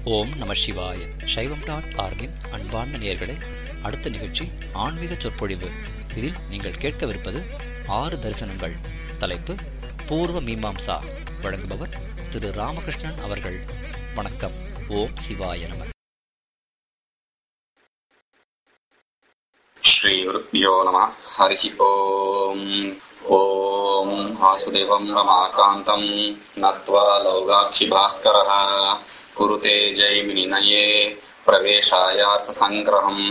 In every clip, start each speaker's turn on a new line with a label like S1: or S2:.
S1: ஓம் நம சிவாய சைவம் டாட் ஆர்கின் அன்பார்ந்த நேயர்களே அடுத்த நிகழ்ச்சி ஆன்மீக சொற்பொழிவு இதில் நீங்கள் கேட்கவிருப்பது ஆறு தரிசனங்கள் தலைப்பு பூர்வ மீமாம்சா வழங்குபவர் திரு ராமகிருஷ்ணன் அவர்கள் வணக்கம் ஓம் சிவாய நம
S2: श्रीगुरुभ्यो नमः हरिः ओम् ॐ वासुदेवम् रमाकान्तम् नत्वा लौगाक्षिभास्करः कुरुते जैमिनिनये प्रवेशायार्थसङ्ग्रहम्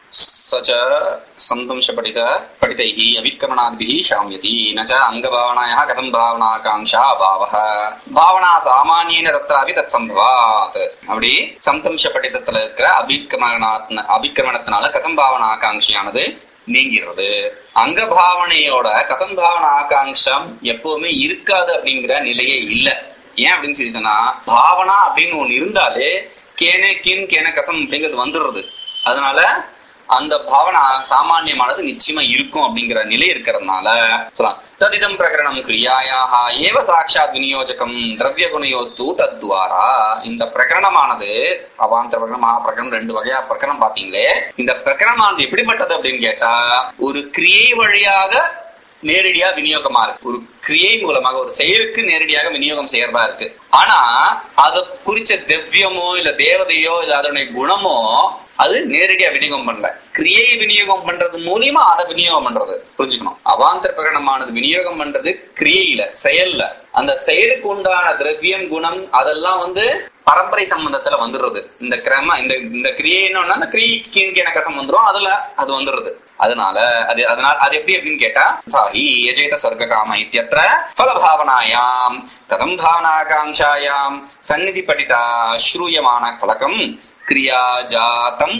S2: स च सन्तंशपठित पठितैः अविक्रमणादिभिः शाम्यति न च अङ्गभावनायाः कथम् भावनाकाङ्क्षा अभावः भावना சாமானியன தத்ராபி தத் சம்பவாத் அப்படி சம்தம்ச படித்தத்துல இருக்கிற அபிக்கிரமண அபிக்கிரமணத்தினால கதம் பாவன ஆகாங்ஷியானது நீங்கிறது அங்க பாவனையோட கதம் பாவன ஆகாங்ஷம் எப்பவுமே இருக்காது அப்படிங்கிற நிலையே இல்ல ஏன் அப்படின்னு சொல்லி சொன்னா பாவனா அப்படின்னு ஒண்ணு இருந்தாலே கேனே கின் கேன கதம் அப்படிங்கிறது வந்துடுறது அதனால அந்த பாவனை சாமானியமானது நிச்சயமா இருக்கும் அப்படிங்கிற நிலை இருக்கிறதுனால சொல்லலாம் ததிதம் பிரகரணம் கிரியாயாக ஏவ சாட்சாத் விநியோஜகம் திரவிய குணயோஸ்து தத்வாரா இந்த பிரகரணமானது அவாந்தர பிரகரணம் மகா பிரகரணம் ரெண்டு வகையா பிரகரணம் பாத்தீங்களே இந்த பிரகரணமானது எப்படிப்பட்டது அப்படின்னு கேட்டா ஒரு கிரியை வழியாக நேரடியா விநியோகமா இருக்கு ஒரு கிரியை மூலமாக ஒரு செயலுக்கு நேரடியாக விநியோகம் செய்யறதா இருக்கு ஆனா அது குறிச்ச திவ்யமோ இல்ல தேவதையோ இல்ல அதனுடைய குணமோ அது நேரடியா விநியோகம் பண்ணல கிரியை விநியோகம் பண்றது மூலியமா அதை விநியோகம் பண்றது புரிஞ்சுக்கணும் அவாந்தர பிரகடனமானது விநியோகம் பண்றது கிரியையில செயல்ல அந்த செயலுக்கு உண்டான திரவியம் குணம் அதெல்லாம் வந்து பரம்பரை சம்பந்தத்துல வந்துடுறது இந்த கிரம இந்த இந்த கிரியை என்னன்னா அந்த கிரியைக்கு கீழ்கணக்கம் வந்துடும் அதுல அது வந்துடுறது அதனால அது அதனால அது எப்படி அப்படின்னு கேட்டா சாரி யஜேத சொர்க்க காம இத்தியற்ற பலபாவனாயாம் கதம் பாவனாகாங்காயாம் சந்நிதி படிதா ஸ்ரூயமான பலகம் கிரியா ஜாத்தம்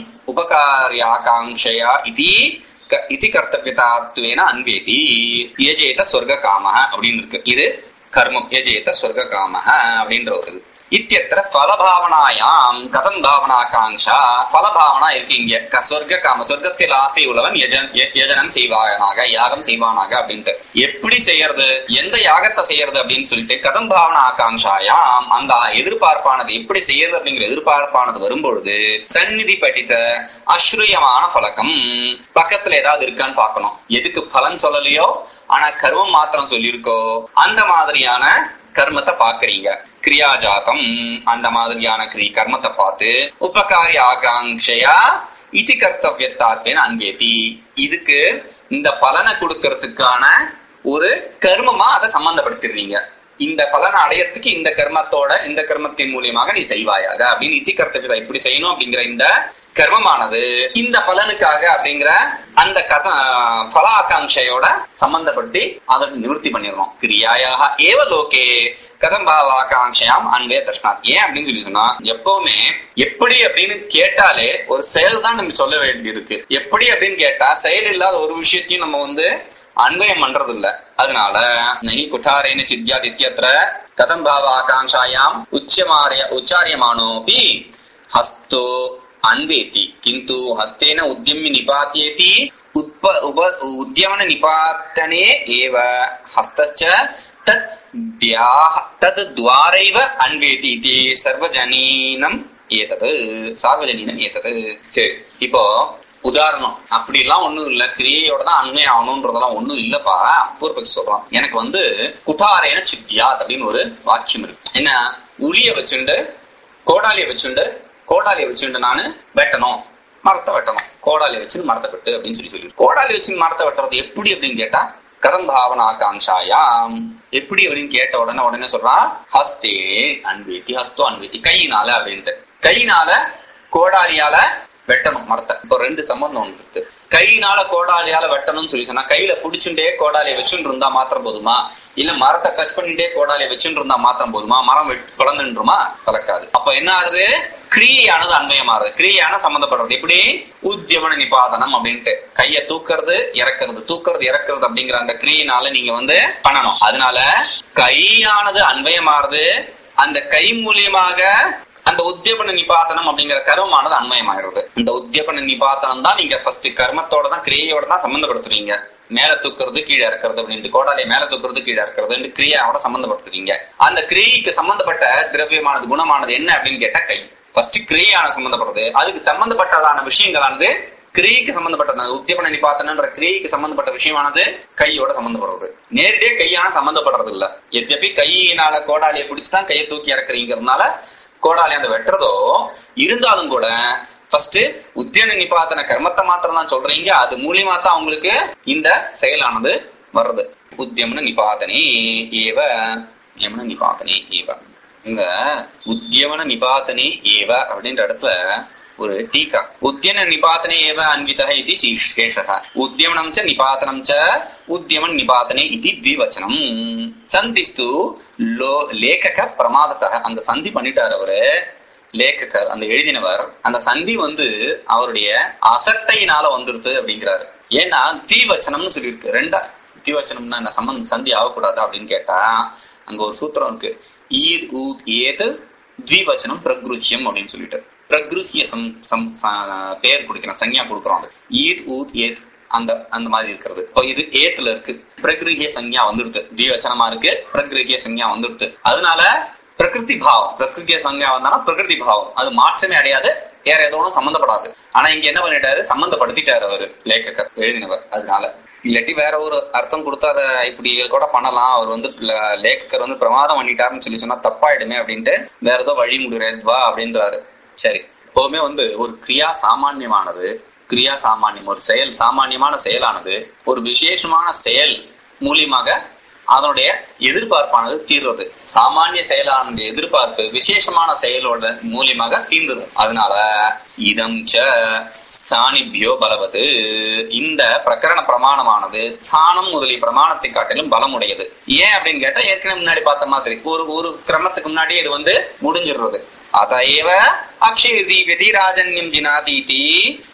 S2: உபகாரியாகாங்ஷயா இது இது கர்த்தவியதாத்வேன அன்வேதி யஜேத சொர்க்க காம அப்படின்னு இருக்கு இது கர்மம் யஜேத சொர்க்க காம அப்படின்ற ஒரு இது இத்தியத்திர பலபாவனாயாம் கதம் பாவனாகாங்ஷா பலபாவனா இருக்கு இங்க சொர்க்க காம சொர்க்கத்தில் ஆசை உள்ளவன் யஜனம் செய்வானாக யாகம் செய்வானாக அப்படின்ட்டு எப்படி செய்யறது எந்த யாகத்தை செய்யறது அப்படின்னு சொல்லிட்டு கதம் பாவனா ஆகாங்ஷாயாம் அந்த எதிர்பார்ப்பானது எப்படி செய்யறது அப்படிங்கிற எதிர்பார்ப்பானது வரும்பொழுது சந்நிதி படித்த அஸ்ருயமான பழக்கம் பக்கத்துல ஏதாவது இருக்கான்னு பாக்கணும் எதுக்கு பலன் சொல்லலையோ ஆனா கர்மம் மாத்திரம் சொல்லியிருக்கோ அந்த மாதிரியான கர்மத்தை பாக்குறீங்க கிரியாஜாத்தம் அந்த மாதிரியான கிரி கர்மத்தை பார்த்து உபகாரி ஆகாங்ஷையா இது கர்த்தவியத்தாத்தேன்னு அன்பேத்தி இதுக்கு இந்த பலனை கொடுக்கறதுக்கான ஒரு கர்மமா அதை சம்பந்தப்படுத்திடுறீங்க இந்த பலனை அடையறதுக்கு இந்த கர்மத்தோட இந்த கர்மத்தின் மூலியமாக நீ செய்வாயாக அப்படின்னு இத்தி கர்த்தவியத்தை எப்படி செய்யணும் அப்படிங்கிற இந்த கர்மமானது இந்த பலனுக்காக அப்படிங்கிற அந்த கத பல ஆகாங்ஷையோட சம்பந்தப்படுத்தி அதை நிவர்த்தி பண்ணிடணும் கிரியாயாக ஏவ லோகே கதம் பாவாகாங்ஷயாம் அன்பே தர்ஷனாத் ஏன் அப்படின்னு சொல்லி சொன்னா எப்பவுமே எப்படி அப்படின்னு கேட்டாலே ஒரு செயல் தான் நம்ம சொல்ல வேண்டியிருக்கு எப்படி அப்படின்னு கேட்டா செயல் இல்லாத ஒரு விஷயத்தையும் நம்ம வந்து அன்வயம் பண்றது இல்ல அதனால நகி குட்டாரேன சித்தியாதித்யத்திர கதம் பாவ ஆகாங்ஷாயாம் உச்சமாரிய உச்சாரியமானோபி ஹஸ்தோ அன்வேத்தி கிந்து ஹஸ்தேன உத்தியமி நிபாத்தியேதி உற்ப உப உத்தியமன நிபாத்தனே ஏவ ஹஸ்தச்ச தத் தத் துவாரைவ அன்வேதி இது சர்வஜனீனம் ஏதது சார்வஜனீனம் ஏதது சரி இப்போ உதாரணம் அப்படி எல்லாம் ஒண்ணும் இல்ல கிரியையோட தான் அண்மை ஆகணும்ன்றதெல்லாம் ஒண்ணும் இல்லப்பா பூர்வபக்ஷி சொல்றான் எனக்கு வந்து குட்டாரேன சித்தியாத் அப்படின்னு ஒரு வாக்கியம் இருக்கு என்ன உளிய வச்சுண்டு கோடாலிய வச்சுண்டு கோடாலிய வச்சுட்டு நானு வெட்டணும் மரத்தை வெட்டணும் கோடாலி வச்சு மரத்தை வெட்டு அப்படின்னு சொல்லி சொல்லி கோடாலி வச்சு மரத்தை வெட்டுறது எப்படி அப்படின்னு கேட்டா கதம் பாவனா ஆகாங்ஷாயாம் எப்படி அப்படின்னு கேட்ட உடனே உடனே சொல்றான் ஹஸ்தே அன்வேத்தி ஹஸ்தோ அன்வேத்தி கையினால அப்படின்ட்டு கையினால கோடாலியால வெட்டணும் மரத்தை இப்போ ரெண்டு சம்பந்தம் ஒன்று இருக்கு கையினால கோடாலியால வெட்டணும்னு சொல்லி சொன்னா கையில புடிச்சுட்டே கோடாலியை வச்சுட்டு இருந்தா மாத்திரம் போதுமா இல்ல மரத்தை கட் பண்ணிட்டே கோடாலியை வச்சுட்டு இருந்தா மாத்திரம் போதுமா மரம் குழந்துருமா கலக்காது அப்ப என்ன ஆகுது கிரியையானது அன்வயமாறுது கிரியான சம்பந்தப்படுறது எப்படி உத்தியமன நிபாதனம் அப்படின்ட்டு கைய தூக்குறது இறக்குறது தூக்குறது இறக்குறது அப்படிங்கிற அந்த கிரியினால நீங்க வந்து பண்ணணும் அதனால கையானது அன்வயமாறுது அந்த கை மூலியமாக அந்த உத்தியபன நிபாத்தனம் அப்படிங்கிற கர்மமானது அன்மயமாகிறது இந்த உத்தியபன நிபாத்தனம் தான் நீங்க ஃபர்ஸ்ட் கர்மத்தோட தான் கிரியையோட தான் சம்பந்தப்படுத்துறீங்க மேல தூக்குறது கீழே இருக்கிறது அப்படின்ட்டு கோடாலியை மேல தூக்குறது கீழே இருக்கிறது கிரியாவோட சம்பந்தப்படுத்துறீங்க அந்த கிரியைக்கு சம்பந்தப்பட்ட திரவியமானது குணமானது என்ன அப்படின்னு கேட்டா கை ஃபர்ஸ்ட் கிரியையான சம்பந்தப்படுறது அதுக்கு சம்பந்தப்பட்டதான விஷயங்களானது கிரியைக்கு சம்பந்தப்பட்டது உத்தியபன நிபாத்தனன்ற கிரியைக்கு சம்பந்தப்பட்ட விஷயமானது கையோட சம்பந்தப்படுறது நேரடியா கையான சம்பந்தப்படுறது இல்ல எத்தப்பி கையினால கோடாலியை பிடிச்சுதான் கையை தூக்கி இறக்குறீங்கிறதுனால கோடாலி அந்த வெட்டுறதோ இருந்தாலும் கூட ஃபர்ஸ்ட் உத்தியன நிபாத்தன கர்மத்தை மாத்திரம் தான் சொல்றீங்க அது மூலியமா தான் அவங்களுக்கு இந்த செயலானது வர்றது உத்தியமன நிபாத்தனே ஏவ யமன நிபாத்தனே ஏவ இந்த உத்தியமன நிபாத்தனே ஏவ அப்படின்ற இடத்துல ஒரு டீகா உத்தியன நிபாத்தனே ஏவ அன்விதः इति शेषः உத்தியமனம் ச நிபாத்தனம் ச உத்தியமன் நிபாத்தனே இது த்விவச்சனம் சந்திஸ்து லோ லேகக பிரமாதத்தः அந்த சந்தி பண்ணிட்டார் அவரு லேக்கர் அந்த எழுதினவர் அந்த சந்தி வந்து அவருடைய அசட்டையினால வந்துருது அப்படிங்கிறாரு ஏன்னா தீவச்சனம்னு சொல்லியிருக்கு ரெண்டா தீவச்சனம்னா என்ன சம்பந்த சந்தி ஆகக்கூடாது அப்படின்னு கேட்டா அங்க ஒரு சூத்திரம் இருக்கு ஈத் ஊத் ஏது த்விவச்சனம் பிரகிருஹ்யம் அப்படின்னு சொல்லிட்டு பிரகிருஹ்ய சம் சம் ச- பேர் கொடுக்கிறோம் சஞ்ஞா கொடுக்குறோம் அது ஈத் ஊத் ஏத் அந்த அந்த மாதிரி இருக்கிறது இப்போ இது ஏத்துல இருக்கு பிரகிருஹிய சஞ்ஞா வந்துடுது த்விவச்சனமா இருக்கு பிரகிருஹிய சஞ்ஞா வந்துடுது அதனால பிரகிருதி பாவம் பிரகிருதிய சஞ்ஞா வந்தாலும் பிரகிருதி பாவம் அது மாற்றமே அடையாது வேற ஏதோ ஒண்ணும் சம்பந்தப்படாது ஆனா இங்க என்ன பண்ணிட்டாரு சம்பந்தப்படுத்திட்டாரு அவரு லேக்கர் எழுதினவர் அதனால இல்லாட்டி வேற ஒரு அர்த்தம் கொடுத்து அதை இப்படி கூட பண்ணலாம் அவர் வந்து ல- லேக்கர் வந்து பிரமாதம் பண்ணிட்டாருன்னு சொல்லி சொன்னா தப்பாயிடுமே அப்படின்ட்டு வேற ஏதோ வழி முடிவா அப்படின்றாரு சரி எப்பவுமே வந்து ஒரு கிரியா சாமான்யமானது கிரியா சாமானியம் ஒரு செயல் சாமானியமான செயலானது ஒரு விசேஷமான செயல் மூலியமாக அதனுடைய எதிர்பார்ப்பானது தீர்றது சாமானிய செயலான எதிர்பார்ப்பு விசேஷமான செயலோட மூலியமாக தீர்ந்தது அதனால இதம் ச ஸ்தானிபியோ பலவது இந்த பிரகரண பிரமாணமானது ஸ்தானம் முதலிய பிரமாணத்தை காட்டிலும் பலமுடையது ஏன் அப்படின்னு கேட்டா ஏற்கனவே முன்னாடி பார்த்த மாதிரி ஒரு ஒரு கிரமத்துக்கு முன்னாடி இது வந்து முடிஞ்சிடுறது அதைவ அக்ஷயதீகதி ராஜன்யம் ஜினாதீதி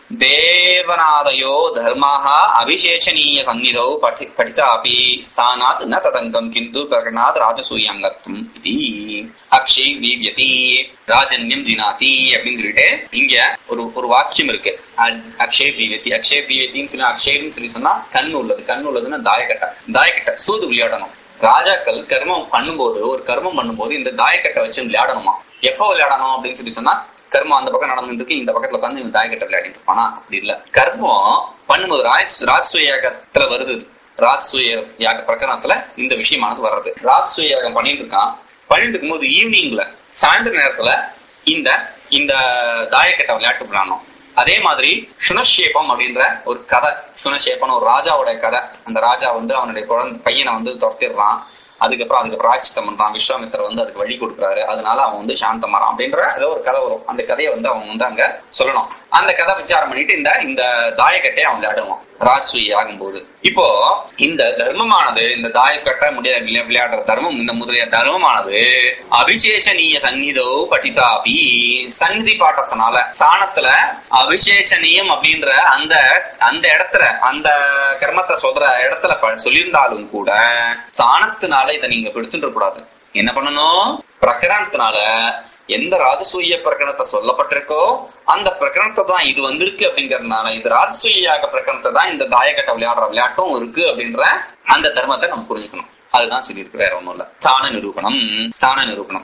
S2: தேவநாதயோ தர்மாக அவிசேஷனீய சந்நிதோ படி படித்தாபி ஸ்தானாத் ந ததங்கம் கிந்து பிரகணாத் ராஜசூயாங்கத்துவம் இது அக்ஷய் வீவியதி ராஜன்யம் ஜினாதி அப்படின்னு சொல்லிட்டு இங்க ஒரு ஒரு வாக்கியம் இருக்கு அ- அக்ஷய் வீவியதி அக்ஷய் வீவியத்தின்னு சொல்லி அக்ஷயம்னு சொல்லி சொன்னா கண் உள்ளது கண் உள்ளதுன்னா தாயக்கட்டை தாயக்கட்டை சூது விளையாடணும் ராஜாக்கள் கர்மம் பண்ணும்போது ஒரு கர்மம் பண்ணும்போது இந்த தாயக்கட்டை வச்சு விளையாடணுமா எப்போ விளையாடணும் அப்படின்னு சொல்லி சொன்னா கர்மம் அந்த பக்கம் நடந்துட்டு இருக்கு இந்த பக்கத்துல உட்காந்து இவன் தாயக்கட்டை விளையாடிட்டு இருப்பானா அப்படி இல்ல கர்மம் பண்ணும்போது ராஜ் ராஜ்சூய யாகத்துல வருது ராஜ்சூய யாக பிரகரணத்துல இந்த விஷயமானது வர்றது ராஜ்சூய யாகம் பண்ணிட்டு இருக்கான் பண்ணிட்டு இருக்கும்போது ஈவினிங்ல சாயந்தர நேரத்துல இந்த இந்த தாயக்கட்டை விளையாட்டு விளையாடணும் அதே மாதிரி சுனஷேபம் அப்படின்ற ஒரு கதை சுனஷேபம் ஒரு ராஜாவோட கதை அந்த ராஜா வந்து அவனுடைய குழந்தை பையனை வந்து துரத்திடுறான் அதுக்கப்புறம் அதுக்கு பிராய்ச்சித்தம் பண்றான் விஸ்வாமித்திரர் வந்து அதுக்கு வழி கொடுக்குறாரு அதனால அவன் வந்து சாந்தமாறான் அப்படின்ற ஏதோ ஒரு கதை வரும் அந்த கதையை வந்து அவன் வந்து அங்க சொல்லணும் அந்த கதை விசாரம் பண்ணிட்டு இந்த இந்த தாயக்கட்டையை அவன் விளையாடுவான் ராஜ்சூயி ஆகும்போது இப்போ இந்த தர்மமானது இந்த தாயக்கட்டை முடிய விளையா- விளையாடுற தர்மம் இந்த முதலிய தர்மமானது அபிஷேஷனீய சந்நிதோ படிதாபி சந்நிதி பாட்டத்தினால சாணத்துல அபிஷேஷனீயம் அப்படின்ற அந்த அந்த இடத்துல அந்த கர்மத்தை சொல்ற இடத்துல ப- சொல்லியிருந்தாலும் கூட சாணத்தினால இதை நீங்க எடுத்துட்டு கூடாது என்ன பண்ணணும் பிரகரணத்தினால எந்த ராஜசூய பிரகரணத்தை சொல்லப்பட்டிருக்கோ அந்த பிரகரணத்தை தான் இது வந்திருக்கு அப்படிங்கறதுனால இது ராஜசூயாக பிரகரணத்தை தான் இந்த தாயக்கட்டை விளையாடுற விளையாட்டும் இருக்கு அப்படின்ற அந்த தர்மத்தை நம்ம புரிஞ்சுக்கணும் அதுதான் சொல்லியிருக்கு வேற ஒண்ணும் இல்ல ஸ்தான நிரூபணம் ஸ்தான நிரூபணம்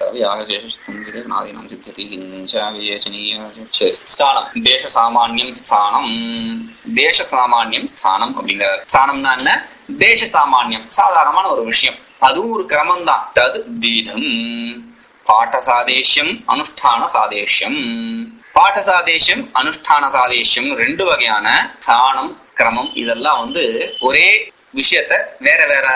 S2: சவியாகநாதீனம் சித்ததி கிஞ்சாவியேசனீய சரி. ஸ்தானம் தேச சாமானியம் ஸ்தானம் தேச சாமானியம் ஸ்தானம் அப்படிங்கிற ஸ்தானம்னா என்ன தேச சாமானியம் சாதாரணமான ஒரு விஷயம் அதுவும் ஒரு கிரமம் தான் தது தீனம் பாட்ட சாதேஷ்யம் அனுஷ்டான சாதேஷ்யம் பாட்ட சாதேஷ்யம் அனுஷ்டான சாதேஷ்யம் ரெண்டு வகையான ஸ்தானம் கிரமம் இதெல்லாம் வந்து ஒரே விஷயத்த வேற வேற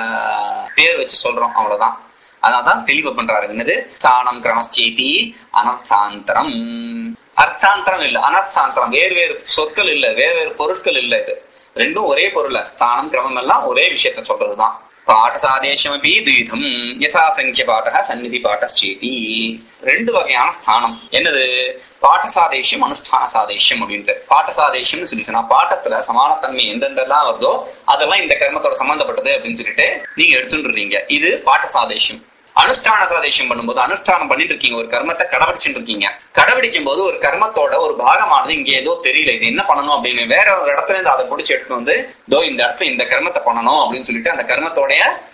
S2: பேர் வச்சு சொல்றோம் அவ்வளவுதான் அதான் தெளிவு பண்றாரு என்னது ஸ்தானம் கிரமச்சேதி அனர்த்தாந்தரம் அர்த்தாந்தரம் இல்ல அனர்த்தாந்தரம் வேறு வேறு சொற்கள் இல்ல வேறு வேறு பொருட்கள் இல்ல இது ரெண்டும் ஒரே பொருள் ஸ்தானம் கிரமம் எல்லாம் ஒரே விஷயத்த சொல்றதுதான் பாடசாதேசமபி துவிதம் யதா சங்கிய பாடக சந்நிதி பாட்டச்சேதி ரெண்டு வகையான ஸ்தானம் என்னது பாட்டசாதேஷ்யம் அனுஷ்டான சாதேஷ்யம் அப்படின்ட்டு பாட்டசாதேஷ்யம்னு சொல்லி சொன்னா பாட்டத்துல சமானத்தன்மை எந்தெந்தெல்லாம் வருதோ அதெல்லாம் இந்த கர்மத்தோட சம்பந்தப்பட்டது அப்படின்னு சொல்லிட்டு நீங்க எடுத்துட்டு இது பாட்டசாதேஷ்யம் அனுஷ்டான சாதேஷம் பண்ணும்போது அனுஷ்டானம் பண்ணிட்டு இருக்கீங்க ஒரு கர்மத்தை கடைபிடிச்சுட்டு இருக்கீங்க கடைபிடிக்கும் போது ஒரு கர்மத்தோட ஒரு பாகமானது இங்க ஏதோ தெரியல இது என்ன பண்ணணும் அப்படின்னு வேற ஒரு இடத்துல இருந்து அதை பிடிச்சி எடுத்து வந்து இதோ இந்த இடத்துல இந்த கர்மத்தை பண்ணணும் அப்படின்னு சொல்லிட்டு அந்த கர்மத்தோடைய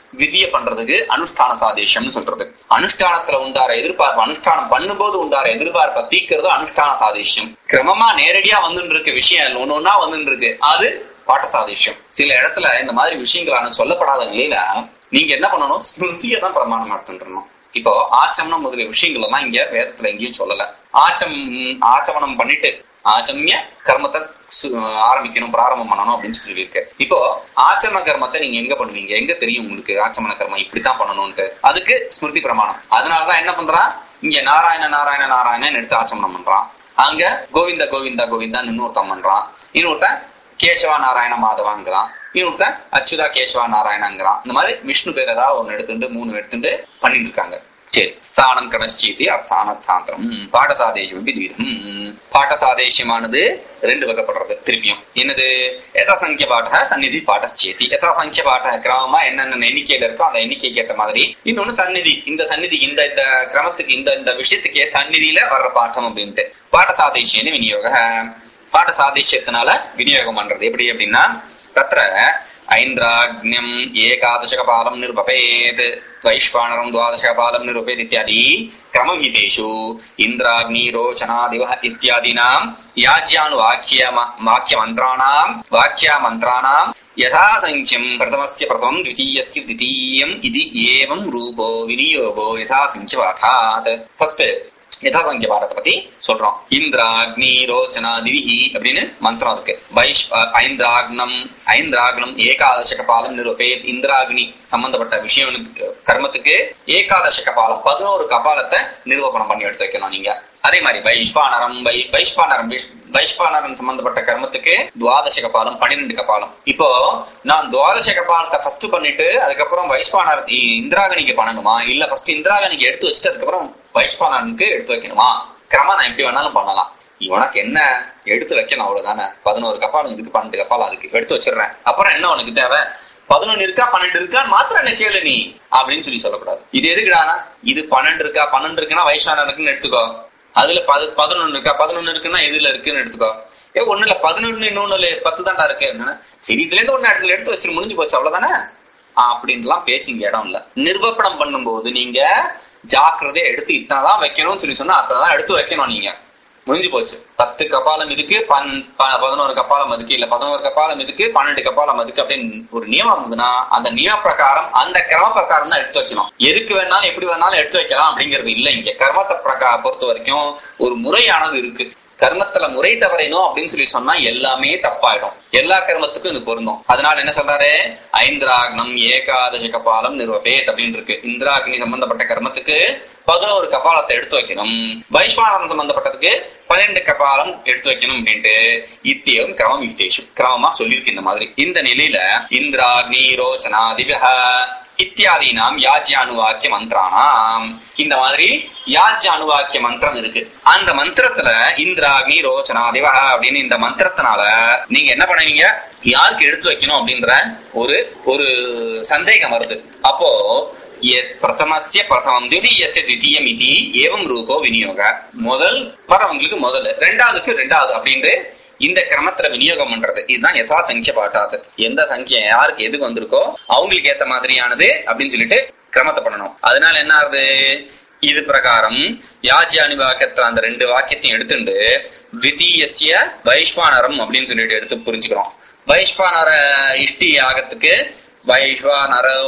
S2: விதிய பண்றதுக்கு அனுஷ்டான சாதேஷம்னு சொல்றது அனுஷ்டானத்துல உண்டார எதிர்பார்ப்பு அனுஷ்டானம் பண்ணும்போது உண்டார எதிர்பார்ப்பை தீக்கிறது அனுஷ்டான சாதேஷம் கிரமமா நேரடியா வந்துட்டு இருக்க விஷயம் ஒண்ணு ஒன்னா வந்துட்டு இருக்கு அது பாட்ட சாதேஷம் சில இடத்துல இந்த மாதிரி விஷயங்களான சொல்லப்படாத நிலையில நீங்க என்ன பண்ணணும் ஸ்மிருதியை தான் பிரமாணம் எடுத்துட்டு இப்போ ஆச்சமனம் முதலிய விஷயங்கள் எல்லாம் இங்க வேதத்துல எங்கேயும் சொல்லல ஆச்சம் ஆச்சமனம் பண்ணிட்டு ஆச்சமிய கர்மத்தை சு- ஆரம்பிக்கணும் பிராரம்பம் பண்ணணும் அப்படின்னு சொல்லியிருக்கு இப்போ ஆச்சமன கர்மத்தை நீங்க எங்க பண்ணுவீங்க எங்க தெரியும் உங்களுக்கு ஆச்சமன கர்மம் இப்படித்தான் பண்ணணும்ட்டு அதுக்கு ஸ்மிருதி பிரமாணம் அதனாலதான் என்ன பண்றான் இங்க நாராயண நாராயண நாராயணன் எடுத்து ஆச்சமனம் பண்றான் அங்க கோவிந்த கோவிந்தா கோவிந்தான்னு இன்னொருத்தன் பண்றான் இன்னொருத்தன் கேசவா நாராயண மாதவாங்கிறான் இன்னொருத்தன் அச்சுதா கேசவா நாராயணங்கிறான் இந்த மாதிரி விஷ்ணு பேர் ஏதாவது ஒன்னு எடுத்துட்டு மூணு எடுத்துட்டு பண்ணிட்டு இருக்காங்க சரி ஸ்தானம் கணச்சீதி அர்த்தானர்த்தாந்திரம் பாடசாதேசம் வித்விதம் பாடசாதேசமானது ரெண்டு வகைப்படுறது திருப்பியும் என்னது யதாசங்கிய பாட சந்நிதி பாடச்சேதி யதாசங்கிய பாட கிரமமா என்னென்ன எண்ணிக்கையில இருக்கோ அந்த எண்ணிக்கைக்கு ஏற்ற மாதிரி இன்னொன்னு சந்நிதி இந்த சந்நிதி இந்த இந்த கிரமத்துக்கு இந்த இந்த விஷயத்துக்கு சந்நிதியில வர்ற பாட்டம் அப்படின்ட்டு பாடசாதேசியன்னு விநியோக பாடசாதேசியத்தினால விநியோகம் பண்றது எப்படி அப்படின்னா தத்திர ஐந்திராக்ஞம் ஏகாதசகபாலம் நிருபபேத் வைஷ்வானரம் துவாதசகபாலம் நிருபேத் இத்தியாதி கிரமவிதேஷு இந்திராக்னி ரோச்சனாதிவ இத்தியாதீனாம் யாஜ்யானுவாக்கிய வாக்கிய மந்திராணாம் வாக்கிய மந்திராணாம் யதாசங்கியம் பிரதமஸ்ய பிரதமம் द्वितीयस्य द्वितीयम् इति एवं रूपो विनियोगो यथासङ्ख्य पाठात् ஃபர்ஸ்ட் யதாசங்கிய பாடத்தை பத்தி சொல்றோம் இந்திராக்னி ரோச்சனா திவிஹி அப்படின்னு மந்திரம் இருக்கு வைஷ் அஹ், ஐந்திராக்னம் ஐந்திராக்னம் ஏகாதச கபாலம் நிரூபேத் இந்திராக்னி சம்பந்தப்பட்ட விஷயம் கர்மத்துக்கு ஏகாதச கபாலம் பதினோரு கபாலத்தை நிரூபணம் பண்ணி எடுத்து வைக்கணும் நீங்க அதே மாதிரி வைஸ்வானரம் வை வைஸ்வானரம் விஷ்- வைஸ்வானரம் சம்பந்தப்பட்ட கர்மத்துக்கு துவாதச கபாலம் பன்னிரெண்டு கபாலம் இப்போ நான் துவாதச கபாலத்தை ஃபர்ஸ்ட் பண்ணிட்டு அதுக்கப்புறம் வைஸ்வானர் இ- இந்திராகனிக்கு பண்ணணுமா இல்ல ஃபர்ஸ்ட் இந்திராகனிக்கு எடுத்து வச்சுட்டு அதுக்கப்புறம் வைஸ்வானனுக்கு எடுத்து வைக்கணுமா கிரமம் நான் எப்படி வேணாலும் பண்ணலாம் உனக்கு என்ன எடுத்து வைக்கணும் அவ்வளவுதானே பதினோரு கப்பாலம் இதுக்கு பன்னெண்டு கப்பாலம் அதுக்கு எடுத்து வச்சிடுறேன் அப்புறம் என்ன உனக்கு தேவை பதினொன்னு இருக்கா பன்னெண்டு இருக்கான்னு மாத்திரம் என்ன கேளு நீ அப்படின்னு சொல்லி சொல்லக்கூடாது இது எதுக்குடானா இது பன்னெண்டு இருக்கா பன்னெண்டு இருக்குன்னா வைஸ்வானனுக்குன்னு எடுத்துக்கோ அதுல பது பதினொன்னு இருக்கா பதினொன்னு இருக்குன்னா எதுல இருக்குன்னு எடுத்துக்கோ ஏ ஒண்ணு இல்ல பதினொன்னு இன்னொன்னு பத்து தாண்டா இருக்கு அப்படின்னா, சரி இதுல இருந்து ஒண்ணு இடத்துல எடுத்து வச்சிரு முடிஞ்சு போச்சு அவ்வளவுதானே அப்படின்லாம் பேச்சு இங்க இடம் இல்ல நிர்வப்பணம் பண்ணும்போது நீங்க ஜாக்கிரதையா எடுத்து இத்தனைதான் வைக்கணும்னு சொல்லி சொன்னா அத்தனைதான் எடுத்து வைக்கணும் நீங்க முடிஞ்சு போச்சு பத்து கபாலம் இதுக்கு பன் ப- பதினோரு கபாலம் அதுக்கு இல்ல பதினோரு கபாலம் இதுக்கு பன்னெண்டு கபாலம் அதுக்கு அப்படின்னு ஒரு நியமம் இருந்ததுன்னா அந்த நியம பிரகாரம் அந்த கிரம பிரகாரம் தான் எடுத்து வைக்கணும் எதுக்கு வேணாலும் எப்படி வேணாலும் எடுத்து வைக்கலாம் அப்படிங்கிறது இல்ல இங்க கர்மத்தை பிரகா பொறுத்த வரைக்கும் ஒரு முறையானது இருக்கு கர்மத்துல முறை தவறினோம் அப்படின்னு சொல்லி சொன்னா எல்லாமே தப்பாயிடும் எல்லா கர்மத்துக்கும் இது பொருந்தும் அதனால என்ன சொல்றாரு ஐந்திராக்னம் ஏகாதச கபாலம் நிர்வபேத் அப்படின்னு இருக்கு இந்திராக்னி சம்பந்தப்பட்ட கர்மத்துக்கு பதினோரு கபாலத்தை எடுத்து வைக்கணும் வைஸ்வானம் சம்பந்தப்பட்டதுக்கு பன்னெண்டு கபாலம் எடுத்து வைக்கணும் அப்படின்ட்டு இத்தியம் கிரமம் வித்தேஷு கிரமமா சொல்லியிருக்கு இந்த மாதிரி இந்த நிலையில இந்திராக்னி ரோச்சனா திவ்ய இத்தியாதீனாம் யாஜ்யானுவாக்கிய மந்திரானாம் இந்த மாதிரி யாஜ்யானுவாக்கிய மந்திரம் இருக்கு அந்த மந்திரத்துல இந்திராக்னி ரோச்சனா திவ அப்படின்னு இந்த மந்திரத்தினால நீங்க என்ன பண்ணுவீங்க யாருக்கு எடுத்து வைக்கணும் அப்படின்ற ஒரு ஒரு சந்தேகம் வருது அப்போ எத் பிரதமஸ்ய பிரதமம் திவிதீயஸ்ய திவிதீயம் இது ஏவம் ரூபோ விநியோக முதல் வரவங்களுக்கு முதல் ரெண்டாவதுக்கு ரெண்டாவது அப்படின்ட்டு இந்த கிரமத்துல விநியோகம் பண்றது இதுதான் யதா சங்கிய பாட்டாது எந்த சங்கியம் யாருக்கு எதுக்கு வந்திருக்கோ அவங்களுக்கு ஏத்த மாதிரியானது அப்படின்னு சொல்லிட்டு கிரமத்தை பண்ணணும் அதனால என்ன ஆகுது இது பிரகாரம் யாஜ்யானி வாக்கியத்துல அந்த ரெண்டு வாக்கியத்தையும் எடுத்துட்டு விதீயசிய வைஸ்வானரம் அப்படின்னு சொல்லிட்டு எடுத்து புரிஞ்சுக்கிறோம் வைஸ்வானர இஷ்டி யாகத்துக்கு வைஸ்வானரோ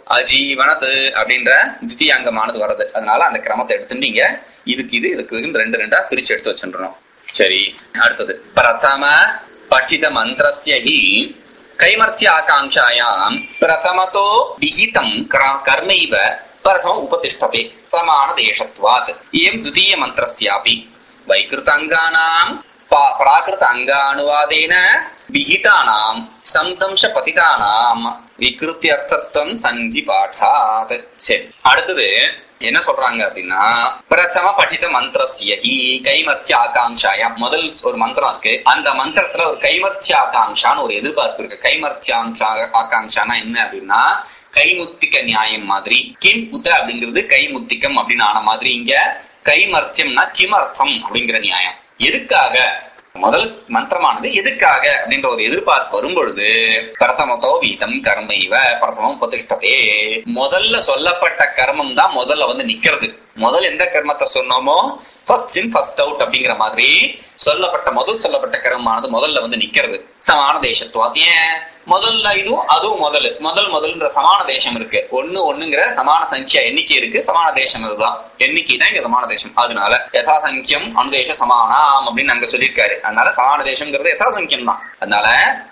S2: அஜீவனது அப்படின்ற தித்தியாங்கமானது வருது அதனால அந்த கிரமத்தை எடுத்துட்டு நீங்க இதுக்கு இது இதுக்கு இதுன்னு ரெண்டு ரெண்டா பிரிச்சு எடுத்து வச்சுருறோம் சரி அடுத்தது பிரதம பఠిత மந்திரஸ்ய ஹி கைமர்த்திய ஆகாங்காயாம் பிரதமதோ விஹிதம் கிர- கர்மைவ பிரதம உபதிஷ்டதே சமான தேசத்வாத் இயம் द्वितीय மந்திரஸ்யாபி வைகிருத அங்கானாம் பா- பிராகிருத அங்கானுவாதேன விஹிதானாம் சந்தம்ச பதிதானாம் விகிருத்தியர்த்தத்துவம் சந்தி பாடாத் சரி அடுத்தது என்ன சொல்றாங்க அப்படின்னா பிரதம படித்த மந்திரஸ்ய ஹி கைமர்த்திய ஆகாங்காயா முதல் ஒரு மந்திரம் இருக்கு அந்த மந்திரத்துல ஒரு கைமர்த்திய ஆகாங்கான்னு ஒரு எதிர்பார்ப்பு இருக்கு கைமர்த்தியாங்ஷா ஆகாங்கானா என்ன அப்படின்னா கைமுத்திக நியாயம் மாதிரி கிம் உத அப்படிங்கிறது கைமுத்திகம் அப்படின்னு ஆன மாதிரி இங்க கைமர்த்தியம்னா கிமர்த்தம் அப்படிங்கிற நியாயம் எதுக்காக முதல் மந்திரமானது எதுக்காக அப்படின்ற ஒரு எதிர்பார்ப்பு வரும் பொழுது பிரதமத்தோ வீதம் கர்ம இவ பிரதமம் உபதிஷ்டதே முதல்ல சொல்லப்பட்ட கர்மம் தான் முதல்ல வந்து நிக்கிறது முதல் எந்த கர்மத்தை சொன்னோமோ ஃபர்ஸ்ட் இன் ஃபர்ஸ்ட் அவுட் அப்படிங்கிற மாதிரி சொல்லப்பட்ட முதல் சொல்லப்பட்ட கர்மமானது முதல்ல வந்து நிக்கிறது சமான தேசத்துவம் ஏன் முதல்ல இதுவும் அதுவும் முதல் முதல் முதல்ன்ற சமான தேசம் இருக்கு ஒண்ணு ஒண்ணுங்கிற சமான சங்கியா எண்ணிக்கை இருக்கு சமான தேசம் இதுதான் எண்ணிக்கை தான் இங்க சமான தேசம் அதனால யதா சங்கியம் அனுதேச சமானாம் அப்படின்னு அங்க சொல்லியிருக்காரு அதனால சமான தேசம்ங்கிறது யதா சங்கியம் தான் அதனால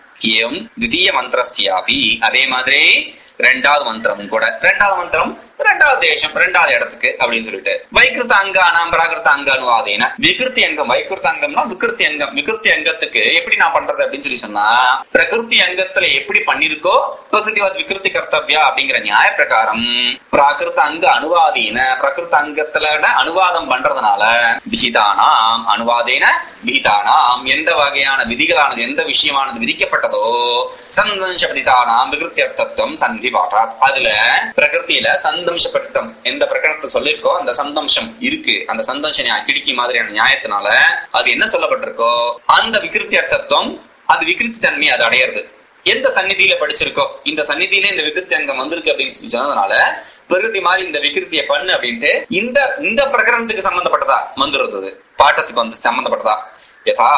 S2: ஏம் தித்தீய மந்திரஸ்யாபி அதே மாதிரி ரெண்டாவது மந்திரம் கூட ரெண்டாவது மந்திரம் ரெண்டாவது தேசம் ரெண்டாவது இடத்துக்கு அப்படின்னு சொல்லிட்டு வைக்கிருத்த அங்கானாம் பிராகிருத்த அங்க அனுவாதேன விகிருத்தி அங்கம் வைக்கிருத்த அங்கம்னா விகிருத்தி அங்கம் விகிருத்தி அங்கத்துக்கு எப்படி நான் பண்றது அப்படின்னு சொல்லி சொன்னா பிரகிருதி அங்கத்துல எப்படி பண்ணிருக்கோ பிரகிருதிவாத் விகிருத்தி கர்த்தவ்யா அப்படிங்கிற நியாய பிரகாரம் பிராகிருத்த அங்க அனுவாதீன பிரகிருத்த அங்கத்துல அனுவாதம் பண்றதுனால விகிதானாம் அனுவாதேன விகிதானாம் எந்த வகையான விதிகளானது எந்த விஷயமானது விதிக்கப்பட்டதோ சந்தம்சபதிதானாம் விகிருத்தி அர்த்தத்துவம் சந்தி பாட்டாத் அதுல பிரகிருத்தியில சந்தம்சபடித்தம் எந்த பிரகடனத்தை சொல்லிருக்கோ அந்த சந்தம்சம் இருக்கு அந்த சந்தம்ச நியாய கிடுக்கி மாதிரியான நியாயத்தினால அது என்ன சொல்லப்பட்டிருக்கோ அந்த விகிருத்தி அர்த்தத்துவம் அது விகிருத்தி தன்மை அது அடையிறது எந்த சந்நிதியில படிச்சிருக்கோ இந்த சந்நிதியில இந்த விகிருத்தி அங்கம் வந்திருக்கு அப்படின்னு சொல்லி சொன்னதுனால பிரகிருதி மாதிரி இந்த விகிருத்தியை பண்ணு அப்படின்ட்டு இந்த இந்த பிரகரணத்துக்கு சம்பந்தப்பட்டதா வந்துருந்தது பாட்டத்துக்கு வந்து சம்பந்தப்பட்டதா யதா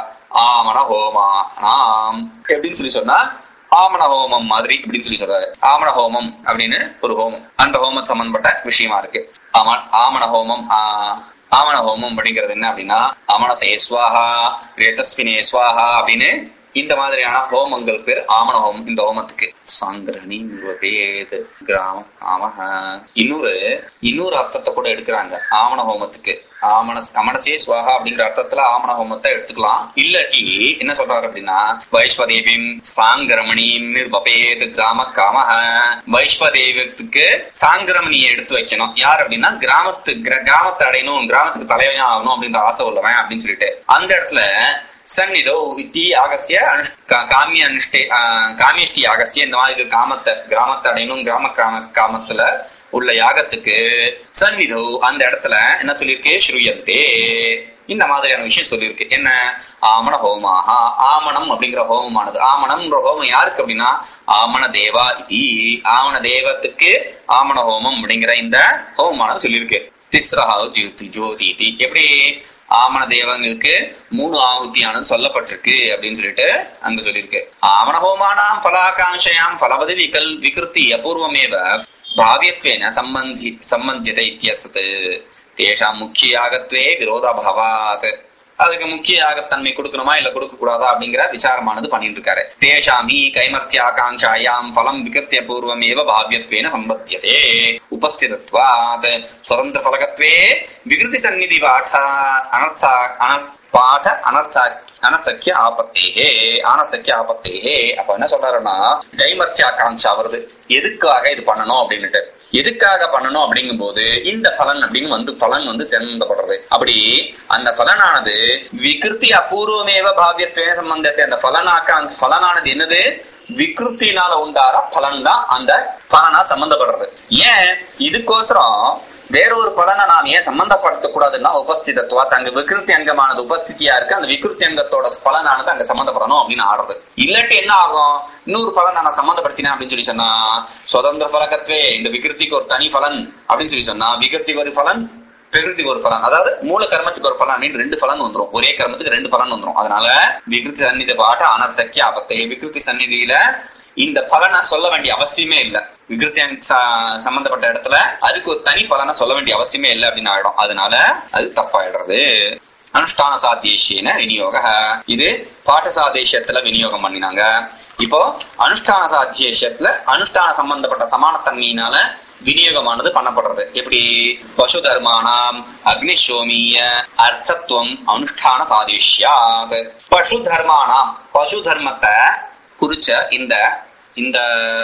S2: ஆமன ஹோமா நாம் எப்படின்னு சொல்லி சொன்னா ஆமண ஹோமம் மாதிரி அப்படின்னு சொல்லி சொல்றாரு ஆமண ஹோமம் அப்படின்னு ஒரு ஹோமம் அந்த ஹோமம் சம்பந்தப்பட்ட விஷயமா இருக்கு ஆமா ஆமண ஹோமம் ஆஹ் ஆமண ஹோமம் அப்படிங்கிறது என்ன அப்படின்னா அமனசே ஸ்வாஹா ரேதஸ்வினே ஸ்வாஹா அப்படின்னு இந்த மாதிரியான ஹோமங்கள் பேர் ஆமண ஹோமம் இந்த ஹோமத்துக்கு சாங்கிரணி நிர்வபேத் கிராம ஆமஹ இன்னொரு இன்னொரு அர்த்தத்தை கூட எடுக்கிறாங்க ஆமண ஹோமத்துக்கு ஆமண அமனசே ஸ்வாஹா அப்படிங்கிற அர்த்தத்துல ஆமண ஹோமத்தை எடுத்துக்கலாம் இல்லாட்டி என்ன சொல்றாரு அப்படின்னா வைஸ்வதேவின் சாங்கரமணியும் நிர்வபேத் கிராம காமஹ வைஸ்வதேவத்துக்கு சாங்கரமணியை எடுத்து வைக்கணும் யார் அப்படின்னா கிராமத்து கிர- கிராமத்தை அடையணும் கிராமத்துக்கு தலைவன் ஆகணும் அப்படின்ற ஆசை உள்ளவன் அப்படின்னு சொல்லிட்டு அந்த இடத்துல சந்நிதோ இத்தி ஆகசிய அனுஷ்- கா- காமிய அனுஷ்டே ஆஹ், காமியஷ்டி ஆகசிய இந்த மாதிரி காமத்தை கிராமத்தை அடையணும் கிராம கிராம காமத்துல உள்ள யாகத்துக்கு சந்நிதோ அந்த இடத்துல என்ன சொல்லியிருக்கு ஸ்ரூயந்தே இந்த மாதிரியான விஷயம் சொல்லியிருக்கு என்ன ஆமண ஹோமாஹா ஆமணம் அப்படிங்கிற ஹோமமானது ஆமணம்ன்ற ஹோமம் யாருக்கு அப்படின்னா ஆமண தேவா இதி ஆமண தேவத்துக்கு ஆமண ஹோமம் அப்படிங்கிற இந்த ஹோமமானது சொல்லியிருக்கு திஸ்ரா ஜோதி ஜோதி இதி. எப்படி ஆமண தேவங்களுக்கு மூணு ஆகுதியானது சொல்லப்பட்டிருக்கு அப்படின்னு சொல்லிட்டு அங்க சொல்லியிருக்கு ஆமண ஹோமானாம் பலாகாங்ஷயாம் பலவதி விகல் விகிருத்தி அபூர்வமேவ பாவியத்வேன சம்பந்தி சம்பந்தியதை இத்தியசத் தேஷாம் முக்கிய யாகத்வே விரோதாபாவாத் அதுக்கு முக்கிய யாகத்தன்மை கொடுக்கணுமா இல்ல கொடுக்க கூடாதா அப்படிங்கிற விசாரமானது பண்ணிட்டு இருக்காரு தேஷாமி கைமர்த்திய ஆகாங்காயாம் பலம் விகிருத்திய பூர்வமேவ பாவியத்வேன சம்பத்தியதே உபஸ்திதத்வாத் சுதந்திர பலகத்வே விகிருதி சந்நிதி பாட அனர்த்தா அனர் பாட அனர்த்தா அனர்த்தக்கிய ஆபத்தேகே ஆனர்த்தக்கிய ஆபத்தேகே அப்ப என்ன சொல்றாருன்னா கைமர்த்திய ஆகாங்ஷா வருது எதுக்காக இது பண்ணணும் அப்படின்னுட்டு எதுக்காக பண்ணணும் அப்படிங்கும் போது இந்த பலன் அப்படின்னு வந்து பலன் வந்து சம்பந்தப்படுறது அப்படி அந்த பலனானது விகிருத்தி அபூர்வமேவ பாவியத்துவே சம்பந்தத்தை அந்த பலனாக்க அந்த பலனானது என்னது விகிருத்தினால உண்டார பலன் தான் அந்த பலனா சம்பந்தப்படுறது ஏன் இதுக்கோசரம் வேறொரு பலனை நாம் ஏன் சம்பந்தப்படுத்த கூடாதுன்னா உபஸ்திதத்துவா அங்க விகிருத்தி அங்கமானது உபஸ்திதியா இருக்கு அந்த விகிருத்தி அங்கத்தோட பலனானது அங்க சம்பந்தப்படணும் அப்படின்னு ஆடுறது இல்லாட்டி என்ன ஆகும் இன்னொரு பலன் நான் சம்பந்தப்படுத்தினேன் அப்படின்னு சொல்லி சொன்னா சுதந்திர பலகத்வே இந்த விகிருத்திக்கு ஒரு தனி பலன் அப்படின்னு சொல்லி சொன்னா விகிருத்திக்கு ஒரு பலன் பிரகிருதிக்கு ஒரு பலன் அதாவது மூல கர்மத்துக்கு ஒரு பலன் அப்படின்னு ரெண்டு பலன் வந்துரும் ஒரே கர்மத்துக்கு ரெண்டு பலன் வந்துரும் அதனால விகிருதி சந்நிதி பாட்ட அனர்த்தக்கிய ஆபத்தை விகிருதி சந்நிதியில இந்த பலனை சொல்ல வேண்டிய அவசியமே இல்ல விகிருத்தி அங்க ச- சம்பந்தப்பட்ட இடத்துல அதுக்கு ஒரு தனி பலனை சொல்ல வேண்டிய அவசியமே இல்லை அப்படின்னு ஆயிடும் அதனால அது தப்பாயிடுறது அனுஷ்டான சாத்தியேஷேன விநியோக இது பாட்ட சாதேஷத்துல விநியோகம் பண்ணினாங்க இப்போ அனுஷ்டான சாத்தியேஷத்துல அனுஷ்டான சம்பந்தப்பட்ட சமானத்தன்மையினால விநியோகமானது பண்ணப்படுறது எப்படி பசு தர்மானாம் அக்னிஷோமிய அர்த்தத்துவம் அனுஷ்டான சாதிஷ்யாத் பசு தர்மானாம் பசு தர்மத்தை குறிச்ச இந்த இந்த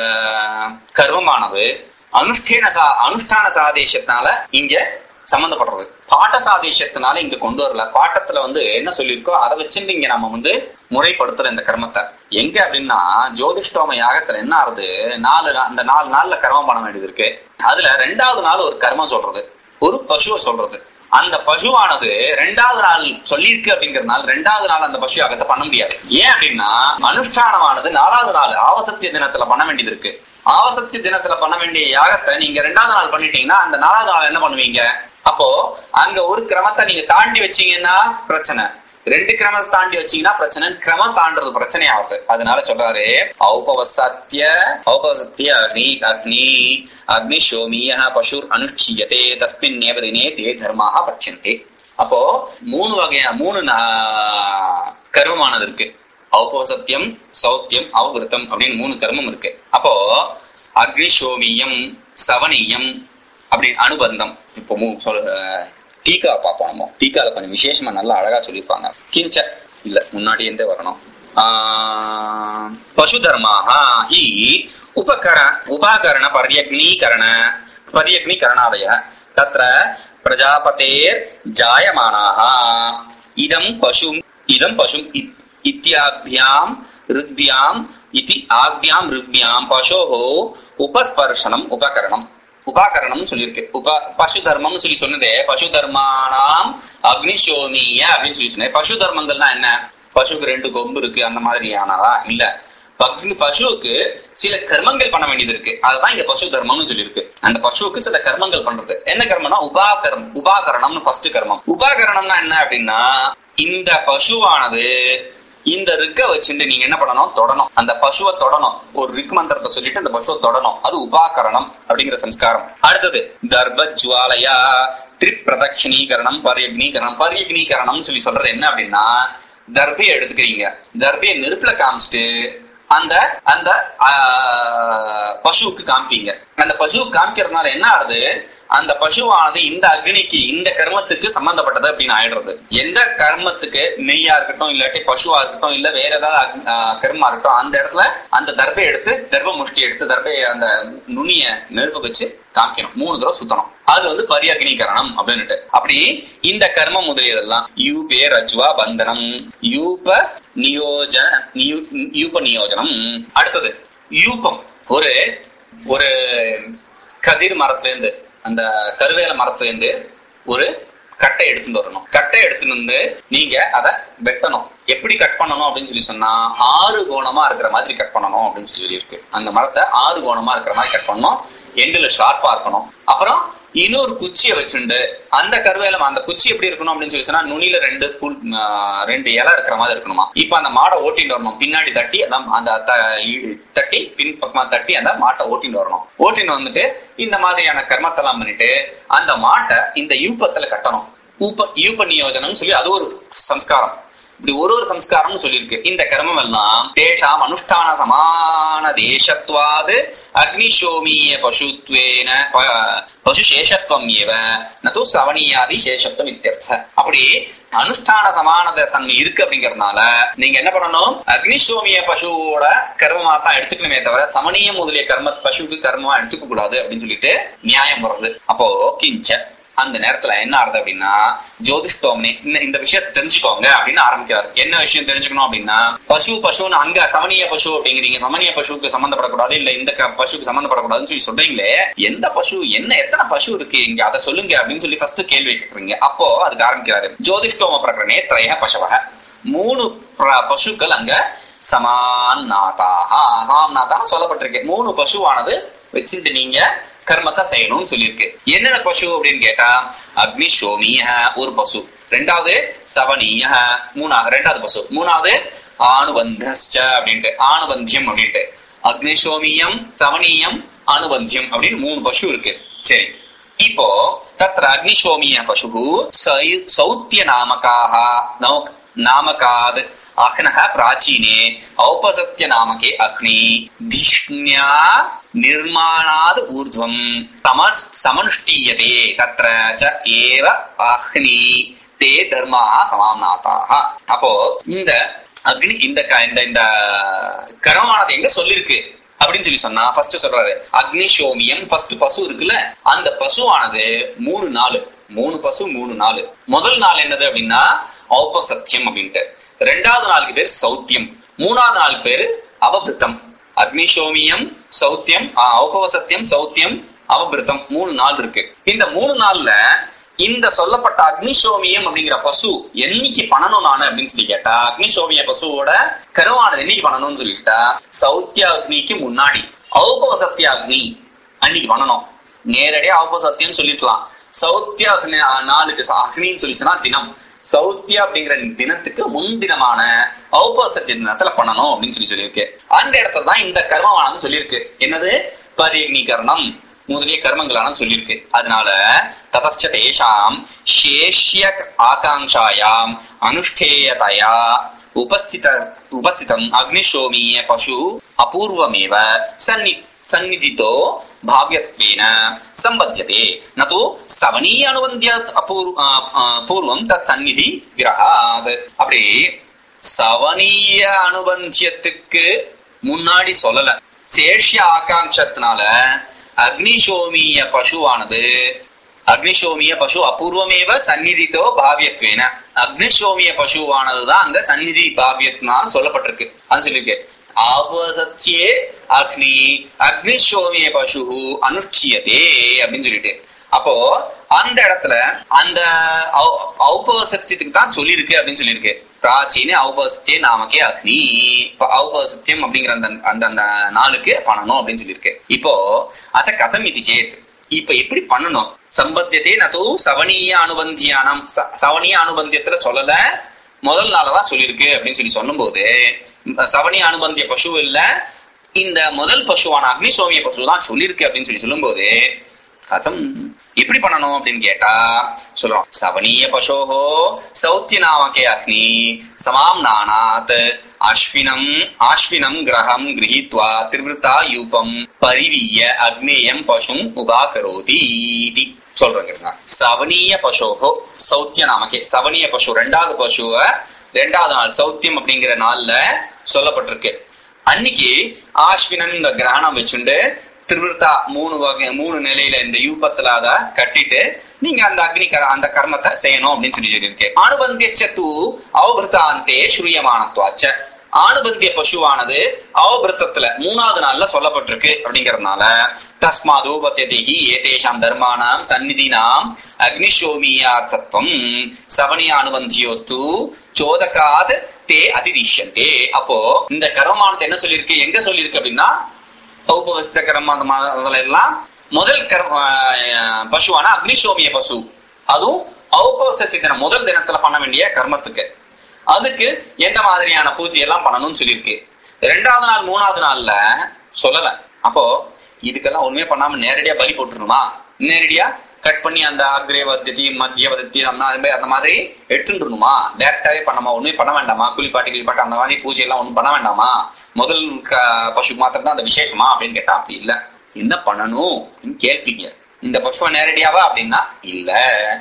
S2: கர்மமானது அனுஷ்டேன சா அனுஷ்டான சாதேசத்தினால இங்க சம்பந்தப்படுறது பாட்ட சாதேசத்தினால இங்க கொண்டு வரல பாட்டத்துல வந்து என்ன சொல்லியிருக்கோ அதை வச்சுட்டு இங்க நம்ம வந்து முறைப்படுத்துற இந்த கர்மத்தை எங்க அப்படின்னா ஜோதிஷ்டோம யாகத்துல என்ன ஆகுது நாலு நா- அந்த நாலு நாள்ல கர்மம் பண்ண வேண்டியது இருக்கு அதுல ரெண்டாவது நாள் ஒரு கர்மம் சொல்றது ஒரு பசுவை சொல்றது அந்த பசுவானது ரெண்டாவது நாள் சொல்லியிருக்கு அப்படிங்கறதுனால ரெண்டாவது நாள் அந்த பசு யாகத்தை பண்ண முடியாது ஏன் அப்படின்னா அனுஷ்டானமானது நாலாவது நாள் ஆவசத்திய தினத்துல பண்ண வேண்டியது இருக்கு ஆவசத்திய தினத்துல பண்ண வேண்டிய யாகத்தை நீங்க ரெண்டாவது நாள் பண்ணிட்டீங்கன்னா அந்த நாலாவது நாள் என்ன பண்ணுவீங்க அப்போ அங்க ஒரு கிரமத்தை நீங்க தாண்டி வச்சீங்கன்னா பிரச்சனை ரெண்டு கிரமத்தை தாண்டி வச்சீங்கன்னா பிரச்சனை கிரமம் தாண்டது பிரச்சனை ஆகுது அதனால சொல்றாரு ஔபவசத்திய ஔபவசத்திய அக்னி அக்னி அக்னி சோமிய பசுர் அனுஷ்டியதே தஸ்மின் நேவதினே தே தர்மாக பட்சந்தே அப்போ மூணு வகையா மூணு நா- கர்மமானது இருக்கு ஔபவசத்தியம் சௌத்தியம் அவவிருத்தம் அப்படின்னு மூணு கர்மம் இருக்கு அப்போ அக்னி சோமியம் சவனியம் அப்படி அனுபந்தம் இப்போ மூ- சொல் டீக்கா பார்ப்போம் நம்ம டீக்கால கொஞ்சம் விசேஷமா நல்லா அழகா சொல்லியிருப்பாங்க கிஞ்ச இல்ல முன்னாடி இருந்தே வரணும் ஆஹ், பசு தர்மாக ஹி உபகர உபாகரண பரியக்னீகரண பரியக்னீகரணாதய தத்ர பிரஜாபதேர் ஜாயமானாः இதம் பசும் இதம் பசும் இத்- இத்தியாभ्याम् ऋग्भ्याम् इति आभ्याम् ऋग्भ्याम् பசோः உபஸ்பர்ஷனம் உபகரணம் உபாகரணம் சொல்லியிருக்கு உப பசு தர்மம்னு சொல்லி சொன்னதே பசு தர்மானாம் அக்னிசோமிய அப்படின்னு சொல்லி சொன்னேன் பசு தர்மங்கள்னா என்ன பசுக்கு ரெண்டு கொம்பு இருக்கு அந்த மாதிரியானதா இல்ல பக்னி பசுவுக்கு சில கர்மங்கள் பண்ண வேண்டியது இருக்கு அதுதான் இங்க பசு தர்மம்னு சொல்லியிருக்கு அந்த பசுவுக்கு சில கர்மங்கள் பண்றது என்ன கர்மம்னா உபாகரம் உபாகரணம்னு ஃபர்ஸ்ட் கர்மம் உபாகரணம்னா என்ன அப்படின்னா இந்த பசுவானது இந்த ரிக்க வச்சுட்டு நீங்க என்ன பண்ணணும் தொடணும் அந்த பசுவை தொடணும் ஒரு ரிக் மந்திரத்தை சொல்லிட்டு அந்த பசுவை தொடணும் அது உபாகரணம் அப்படிங்கிற சம்ஸ்காரம் அடுத்தது தர்பஜ்வாலயா திரிப்பிரதட்சிணீகரணம் பரியக்னீகரணம் பரியக்னீகரணம் சொல்லி சொல்றது என்ன அப்படின்னா தர்பையை எடுத்துக்கிறீங்க தர்பையை நெருப்புல காமிச்சிட்டு அந்த அந்த ஆஹ், பசுவுக்கு காமிப்பீங்க அந்த பசுவுக்கு காமிக்கிறதுனால என்ன ஆகுது அந்த பசுவானது இந்த அக்னிக்கு இந்த கர்மத்துக்கு சம்பந்தப்பட்டது அப்படின்னு ஆயிடுறது எந்த கர்மத்துக்கு நெய்யா இருக்கட்டும் இல்லாட்டி பசுவா இருக்கட்டும் இல்ல வேற ஏதாவது அக்- ஆஹ், கர்மா இருக்கட்டும் அந்த இடத்துல அந்த தர்பை எடுத்து தர்ப முஷ்டி எடுத்து தர்பை அந்த நுனிய நெருப்பு வச்சு காமிக்கணும் மூணு தடவை சுத்தணும் அது வந்து பரியக்னீகரணம் அப்படின்னுட்டு அப்படி இந்த கர்மம் முதலியதெல்லாம் யூபே ரஜ்வா பந்தனம் யூப நியோஜன நியூ- யூப நியோஜனம் அடுத்தது யூபம் ஒரு ஒரு கதிர் மரத்துல இருந்து அந்த கருவேல மரத்துல இருந்து ஒரு கட்டை எடுத்துட்டு வரணும் கட்டை எடுத்துட்டு வந்து நீங்க அதை வெட்டணும் எப்படி கட் பண்ணணும் அப்படின்னு சொல்லி சொன்னா ஆறு கோணமா இருக்கிற மாதிரி கட் பண்ணணும் அப்படின்னு சொல்லி இருக்கு அந்த மரத்தை ஆறு கோணமா இருக்கிற மாதிரி கட் பண்ணணும் எண்டுல ஷார்ப்பா இருக்கணும் அப்புறம் இன்னொரு குச்சியை வச்சுண்டு அந்த கருவேலம் அந்த குச்சி எப்படி இருக்கணும் அப்படின்னு சொல்லி சொன்னா நுனியில ரெண்டு புல் ஆஹ் ரெண்டு இலை இருக்கிற மாதிரி இருக்கணுமா இப்ப அந்த மாடை ஓட்டிட்டு வரணும் பின்னாடி தட்டி அதான் அந்த த- இ- தட்டி பின் பக்கமா தட்டி அந்த மாட்டை ஓட்டிட்டு வரணும் ஓட்டிட்டு வந்துட்டு இந்த மாதிரியான கர்மத்தெல்லாம் பண்ணிட்டு அந்த மாட்டை இந்த யூப்பத்துல கட்டணும் ஊப்ப யூப்ப நியோஜனம் சொல்லி அது ஒரு சம்ஸ்காரம் இப்படி ஒரு ஒரு சம்ஸ்காரம்னு சொல்லியிருக்கு இந்த கர்மம் எல்லாம் தேஷாம் அனுஷ்டான சமான தேசத்வாது அக்னிஷோமீய பசுத்வேன ப- பசு சேஷத்துவம் ஏவ நது சவணியாதி சேஷத்துவம் இத்தியர்த்த அப்படி அனுஷ்டான சமானத தன்மை இருக்கு அப்படிங்கறதுனால நீங்க என்ன பண்ணணும் அக்னிஷோமிய பசுவோட கர்மமா தான் எடுத்துக்கணுமே தவிர சமணிய முதலிய கர்ம பசுவுக்கு கர்மமா எடுத்துக்க கூடாது அப்படின்னு சொல்லிட்டு நியாயம் வருது அப்போ கிஞ்ச அந்த நேரத்துல என்ன ஆறுது அப்படின்னா ஜோதிஷ்டோம்னே இந்த இந்த விஷயத்தை தெரிஞ்சுக்கோங்க அப்படின்னு ஆரம்பிக்கிறாரு என்ன விஷயம் தெரிஞ்சுக்கணும் அப்படின்னா பசு பசுன்னு அங்க சமணிய பசு அப்படிங்கிறீங்க சமணிய பசுவுக்கு சம்பந்தப்படக்கூடாது இல்ல இந்த க- பசுக்கு சம்பந்தப்படக்கூடாதுன்னு சொல்லி சொல்றீங்களே எந்த பசு என்ன எத்தனை பசு இருக்கு இங்க அதை சொல்லுங்க அப்படின்னு சொல்லி ஃபர்ஸ்ட் கேள்வி கேட்கறீங்க அப்போ அதுக்கு ஆரம்பிக்கிறாரு ஜோதிஷ்டோம பிரகரணே திரய பசவக மூணு பிர- பசுக்கள் அங்க சமாநாதாக சமாநாதாக சொல்லப்பட்டிருக்கு மூணு பசுவானது வச்சுட்டு நீங்க கர்மத்தை செய்யணும்னு சொல்லியிருக்கு என்னென்ன பசு அப்படின்னு கேட்டா அக்னி சோமிய ஒரு பசு ரெண்டாவது சவனீய மூணாவது ரெண்டாவது பசு மூணாவது ஆணுபந்தஸ்ச அப்படின்ட்டு ஆணுபந்தியம் அப்படின்ட்டு அக்னிசோமியம் சவனீயம் அனுபந்தியம் அப்படின்னு மூணு பசு இருக்கு சரி இப்போ தத்ர அக்னிசோமிய பசு சௌத்திய நாமகாக நௌ- நாமகாத் அக்னः प्राचीने औपसत्य नामके अग्नि धिष्ण्या निर्माणाद् ऊर्ध्वम् सम समनुष्ठीयते तत्र च एव अग्नि ते தர்மா சமாம்நாதாக அப்போ இந்த அக்னி இந்த க- இந்த இந்த கர்மமானது எங்க சொல்லிருக்கு அப்படின்னு சொல்லி சொன்னா ஃபர்ஸ்ட் சொல்றாரு அக்னி சோமியம் ஃபர்ஸ்ட் பசு இருக்குல்ல அந்த பசுவானது மூணு நாள் மூணு பசு மூணு நாள் முதல் நாள் என்னது அப்படின்னா ஔபசத்தியம் அப்படின்ட்டு ரெண்டாவது நாளுக்கு பேர் சௌத்தியம் மூணாவது நாள் பேரு அவபிருத்தம் அக்னிசோமியம் சௌத்தியம் ஆ, ஔபவசத்தியம் சௌத்தியம் அவபிருத்தம் மூணு நாள் இருக்கு இந்த மூணு நாள்ல இந்த சொல்லப்பட்ட அக்னிசோமியம் அப்படிங்கிற பசு என்னைக்கு பண்ணணும் நானு அப்படின்னு சொல்லி கேட்டா அக்னிசோமிய பசுவோட கருவானது என்னைக்கு பண்ணணும்னு சொல்லிட்டா சௌத்திய அக்னிக்கு முன்னாடி ஔபசத்திய அக்னி அன்னைக்கு பண்ணணும் நேரடியா ஔபசத்தியம் சொல்லிருக்கலாம் சௌத்திய அக்னி நாளுக்கு ச- அக்னின்னு சொல்லிச்சுன்னா தினம் சௌத்தியா அப்படிங்கிற தினத்துக்கு முன்தினமான ஔபசத்திய தினத்துல பண்ணணும் அப்படின்னு சொல்லி சொல்லியிருக்கு அந்த இடத்துல தான் இந்த கர்மமானது சொல்லியிருக்கு என்னது பரிக்னீகரணம் முதலிய கர்மங்களான சொல்லியிருக்கு அதனால ததச்ச தேஷாம் சேஷ்ய ஆகாங்காயாம் அனுஷ்டேயதயா உபஸ்தித உபஸ்திதம் அக்னிஷோமீய பசு அபூர்வமேவ சன்னி சந்நிதித்தோ பாவ்யத்வேன சம்பத்தியதே நது சவனீய அனுபந்திய அபூர் ஆ, ஆ, பூர்வம் தத் சந்நிதி விரகாத் அப்படி சவனீய அனுபந்தியத்துக்கு முன்னாடி சொல்லல சேஷ்ய ஆகாங்ஷத்தினால அக்னிசோமிய பசுவானது அக்னிசோமிய பசு அபூர்வமேவ சந்நிதித்தோ பாவியத்வேன அக்னிசோமிய பசுவானதுதான் அங்க சந்நிதி பாவியத்னால சொல்லப்பட்டிருக்கு அது சொல்லியிருக்கு ஆபசத்தியே அக்னி அக்னிசோமிய பசு அனுஷ்டியதே அப்படின்னு சொல்லிட்டு அப்போ அந்த இடத்துல அந்த ஔ- ஔபசத்தியத்துக்கு தான் சொல்லியிருக்கு அப்படின்னு சொல்லியிருக்கு பிராச்சீன ஔபசத்திய நாமக்கே அக்னி இப்ப ஔபசத்தியம் அப்படிங்கிற அந்த அந்த அந்த நாளுக்கு பண்ணணும் அப்படின்னு சொல்லியிருக்கு இப்போ அத கதம் இது சேத் இப்ப எப்படி பண்ணணும் சம்பத்தியத்தை நது சவனீய அனுபந்தியானம் ச- சவனீய அனுபந்தியத்துல சொல்லல முதல் நாளதான் சொல்லியிருக்கு அப்படின்னு சொல்லி சொல்லும்போது இந்த சவனீய அனுபந்திய பசு இல்ல இந்த முதல் பசுவான அக்னிசோமிய பசு தான் சொல்லியிருக்கு அப்படின்னு சொல்லி சொல்லும்போது கதம் எப்படி பண்ணணும் அப்படின்னு கேட்டா சொல்றோம் சவனீய பசோஹோ சௌத்திய நாமகே அக்னி சமாம் நானாத் அஸ்வினம் ஆஸ்வினம் கிரகம் கிரகித்வா திருவிருத்தா யூபம் பரிவீய அக்னேயம் பசும் உபாகரோதி இதி சொல்றாங்க சவனீய பசோஹோ சௌத்திய நாமகே சவனீய பசு ரெண்டாவது பசுவ ரெண்டாவது நாள் சௌத்தியம் அப்படிங்கிற நாள்ல சொல்லப்பட்டிருக்கு அன்னைக்கு ஆஸ்வினன் இந்த கிரகணம் வச்சுண்டு திருவிருத்தா மூணு வகை மூணு நிலையில இந்த யூபத்துல அத கட்டிட்டு நீங்க அந்த அக்னி கர- அந்த கர்மத்தை செய்யணும் அப்படின்னு சொல்லி சொல்லியிருக்கு அனுபந்திய தூ அவபிருத்தாந்தே ஸ்ரூயமானத்வாச்ச ஆணுபந்திய பசுவானது அவபிருத்தத்துல மூணாவது நாள்ல சொல்லப்பட்டிருக்கு அப்படிங்கறதுனால தஸ்மாத் உபத்தியதேகி ஏதேஷாம் தர்மானாம் சந்நிதினாம் அக்னிஷோமியார்த்தத்துவம் சவணிய அனுபந்தியோஸ்து சோதகாத் தே அதிதிஷ்யந்தே அப்போ இந்த கர்மமானது என்ன சொல்லியிருக்கு எங்க சொல்லியிருக்கு அப்படின்னா ஔபவசித கர்மம் அந்த மா- அதுல எல்லாம் முதல் கர்ம ஆஹ், பசுவான அக்னிசோமிய பசு அதுவும் ஔபவசத்தி தினம் முதல் தினத்துல பண்ண வேண்டிய கர்மத்துக்கு அதுக்கு எந்த மாதிரியான பூஜை எல்லாம் பண்ணணும்னு சொல்லியிருக்கு ரெண்டாவது நாள் மூணாவது நாள்ல சொல்லல அப்போ இதுக்கெல்லாம் ஒண்ணுமே பண்ணாம நேரடியா பலி போட்டுருணுமா நேரடியா கட் பண்ணி அந்த அக்ரே வதத்தி மத்திய வதத்தி அந்த மாதிரி அந்த மாதிரி எடுத்துட்டுருணுமா டேரக்டாவே பண்ணாமா ஒண்ணுமே பண்ண வேண்டாமா குளிப்பாட்டி குளிப்பாட்டி அந்த மாதிரி பூஜை எல்லாம் ஒண்ணும் பண்ண வேண்டாமா முதல் க- பசுக்கு மாத்திரம் தான் அந்த விசேஷமா அப்படின்னு கேட்டா அப்படி இல்ல என்ன பண்ணணும் அப்படின்னு கேட்பீங்க இந்த பசுவை நேரடியாவா அப்படின்னா இல்ல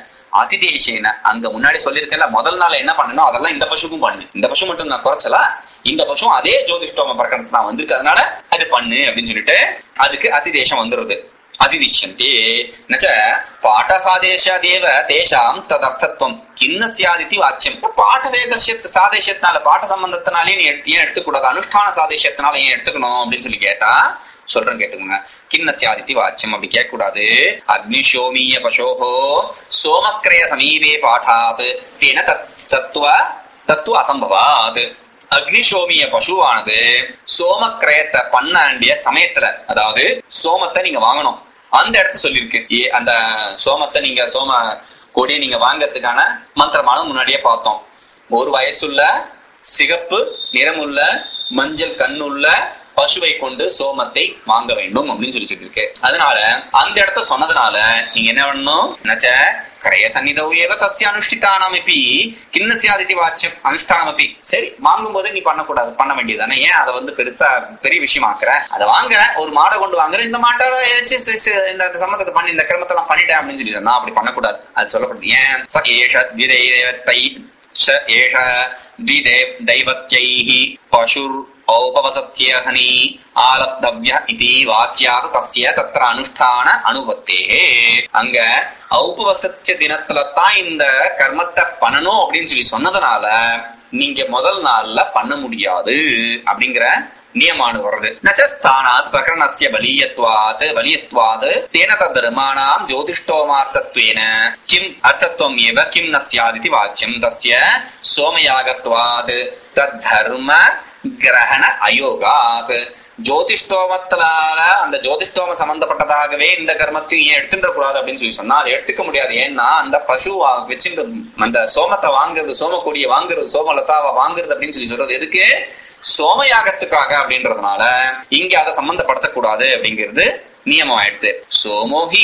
S2: அதிதேசேன அங்க முன்னாடி சொல்லியிருக்கல முதல் நாள் என்ன பண்ணணும் அதெல்லாம் இந்த பசுக்கும் பண்ணு இந்த பசு மட்டும் நான் குறைச்சல இந்த பசுவும் அதே ஜோதிஷ்டோம பிரகடனத்தை தான் வந்திருக்கு அதனால அது பண்ணு அப்படின்னு சொல்லிட்டு அதுக்கு அதிதேசம் வந்துருது அதிதிஷ்யந்தே நச்ச பாட்டசாதேஷாதேவ தேஷாம் ததர்த்தத்துவம் கிண்ண சியாதித்தி வாச்சியம் பாட்ட சேதசிய சாதேசத்தினால பாட்ட சம்பந்தத்தினாலே நீ எடுத்து- ஏன் எடுத்துக்கூடாது அனுஷ்டான சாதேசத்தினால ஏன் எடுத்துக்கணும் அப்படின்னு சொல்லி கேட்டா சொல்றேன் கேட்டுக்கோங்க கிண்ண சியாதித்தி வாச்சியம் அப்படி கேட்க கூடாது அக்னிஷோமீய பசோஹோ சோமக்கிரய சமீபே பாடாத் தேன தத் தத்துவ தத்துவ அசம்பவாத் அக்னிஷோமிய பசுவானது சோமக்கிரயத்தை பண்ண வேண்டிய சமயத்துல அதாவது சோமத்தை நீங்க வாங்கணும் அந்த இடத்த சொல்லியிருக்கு ஏ அந்த சோமத்தை நீங்க சோம கொடியை நீங்க வாங்கறதுக்கான மந்திரமான முன்னாடியே பார்த்தோம் ஒரு வயசுள்ள சிகப்பு நிறமுள்ள மஞ்சள் கண்ணுள்ள பசுவை கொண்டு சோமத்தை வாங்க வேண்டும் அப்படின்னு சொல்லி சொல்லியிருக்கு அதனால அந்த இடத்த சொன்னதுனால நீங்க என்ன பண்ணணும் நச்ச கிரய சந்நிதோ ஏவ தஸ்ய அனுஷ்டிதானம் இப்பி கிண்ண சியாதித்தி வாச்சியம் அனுஷ்டானம் அப்பி சரி வாங்கும் போது நீ பண்ணக்கூடாது பண்ண வேண்டியதானே ஏன் அதை வந்து பெருசா பெரிய விஷயமாக்குற அதை வாங்குறேன் ஒரு மாடை கொண்டு வாங்குறேன் இந்த மாட்டோட ஏதாச்சும் சி- சி- இந்த இந்த சம்மந்தத்தை பண்ணி இந்த கிரமத்தெல்லாம் பண்ணிட்டேன் அப்படின்னு சொல்லி நான் அப்படி பண்ணக்கூடாது அது சொல்லப்படுது ஏன் ச ஏஷ த்விதைவத்தை स एष द्विदेव दैवत्यैः पशुर् औपवसत्यहनि ஆலப்தவ்ய இதி வாக்கியாது தஸ்ய தத்திர அனுஷ்டான அனுபத்தே அங்க ஔபவசத்திய தினத்துல தான் இந்த கர்மத்தை பண்ணணும் அப்படின்னு சொல்லி சொன்னதுனால நீங்க முதல் நாள்ல பண்ண முடியாது அப்படிங்கிற நியமானு வருது நச்சஸ்தானாத் பிரகரணஸ்ய பலியத்வாத் பலியத்வாத் தேன தர்மாணாம் ஜோதிஷ்டோமார்த்தத்வேன கிம் அர்த்தத்வம் ஏவ கிம் ந ஸ்யாதிதி வாச்சியம் தஸ்ய சோமயாகத்வாத் தத் தர்ம கிரகண அயோகாத் ஜோதிஷ்டோமத்தினால அந்த ஜோதிஷ்டோம சம்பந்தப்பட்டதாகவே இந்த கர்மத்தையும் ஏன் எடுத்துட கூடாது அப்படின்னு சொல்லி சொன்னா அதை எடுத்துக்க முடியாது ஏன்னா அந்த பசு வா- வச்சுட்டு அந்த சோமத்தை வாங்குறது சோமக்கொடியை வாங்குறது சோமலதாவை வாங்குறது அப்படின்னு சொல்லி சொல்றது எதுக்கு சோமயாகத்துக்காக அப்படின்றதுனால இங்க அதை சம்பந்தப்படுத்தக்கூடாது அப்படிங்கிறது நியமம் ஆயிடுது சோமோஹி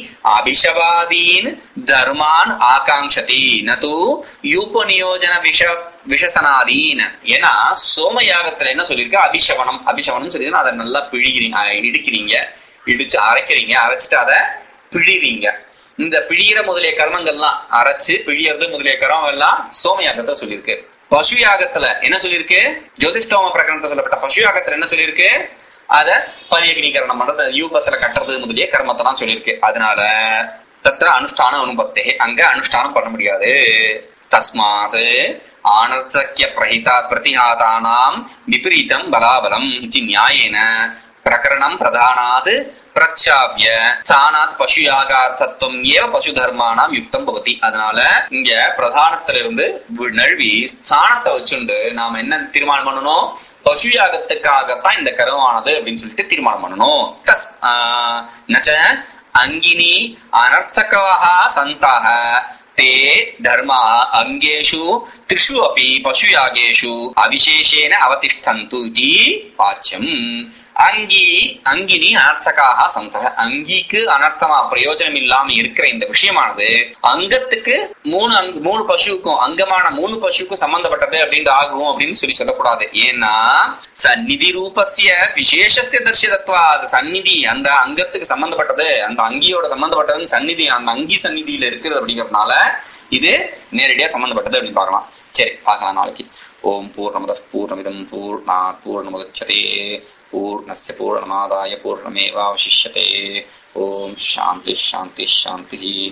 S2: அபிஷவாதீன் தர்மான் ஆகாங்ஷதி நது யூபநியோஜன விஷ விஷசனாதீன் ஏன்னா சோமயாகத்துல என்ன சொல்லியிருக்கு அபிஷவனம் அபிஷவனம் சொல்லி அதை நல்லா பிழிகிறீங்க அஹ் இடிக்கிறீங்க இடிச்சு அரைக்கிறீங்க அரைச்சிட்டு அதை பிழிறீங்க இந்த பிழியிற முதலிய கர்மங்கள்லாம் அரைச்சு பிழியறது முதலிய கர்மம் எல்லாம் சோமயாகத்தை சொல்லியிருக்கு பசு யாகத்துல என்ன சொல்லியிருக்கு ஜோதிஷ்டோம பிரகரணத்தை சொல்லப்பட்ட பசு யாகத்துல என்ன சொல்லியிருக்கு அத பரியகினீகரணம் பண்றது யூபத்துல கட்டுறது முதலிய கர்மத்தை தான் சொல்லியிருக்கு அதனால தத்திர அனுஷ்டானம் அனுபத்தே அங்க அனுஷ்டானம் பண்ண முடியாது தஸ்மாத் ஆனர்த்தக்கிய பிரஹிதா பிரதிஹாதானாம் விபரீதம் பலாபலம் இது நியாயேன பிரகரணம் பிரதானாத் பிரச்சாவிய ஸ்தானாத் பசு யாகார்த்தத்துவம் ஏவ பசு தர்மானாம் யுக்தம் பவதி அதனால இங்க பிரதானத்துல இருந்து வி- நழுவி ஸ்தானத்தை வச்சுண்டு நாம என்ன தீர்மானம் பண்ணணும் பசு யாகத்துக்காகத்தான் இந்த கருவானது அப்படின்னு சொல்லிட்டு தீர்மானம் பண்ணணும் தஸ் ஆஹ், நச்ச அங்கினி அனர்த்தகாக சந்தாக ते धर्मा अङ्गेषु त्रिषु अपि पशुयागेषु अविशेषेण अवतिष्ठन्तु इति वाच्यम् அங்கி அங்கினி அனர்த்தகாக சந்தக அங்கிக்கு அனர்த்தமா பிரயோஜனம் இல்லாம இருக்கிற இந்த விஷயமானது அங்கத்துக்கு மூணு அங்க- மூணு பசுவுக்கும் அங்கமான மூணு பசுவுக்கும் சம்பந்தப்பட்டது அப்படின்னு ஆகும் அப்படின்னு சொல்லி சொல்லக்கூடாது ஏன்னா சந்நிதி ரூபசிய விசேஷசிய தர்ஷிதத்வா அது சந்நிதி அந்த அங்கத்துக்கு சம்பந்தப்பட்டது அந்த அங்கியோட சம்பந்தப்பட்டது சந்நிதி அந்த அங்கி சந்நிதியில இருக்கிறது அப்படிங்கறதுனால இது நேரடியா சம்பந்தப்பட்டது அப்படின்னு பார்க்கலாம் சரி பார்க்கலாம் நாளைக்கு ஓம் பூர்ணமத பூர்ணமிதம் பூர்ணாத் பூர்ணமுதச்சதே பூர்ணஸ்ய பூர்ணமாதாய பூர்ணமேவாவசிஷ்யதே ஓம் சாந்தி சாந்தி சாந்தி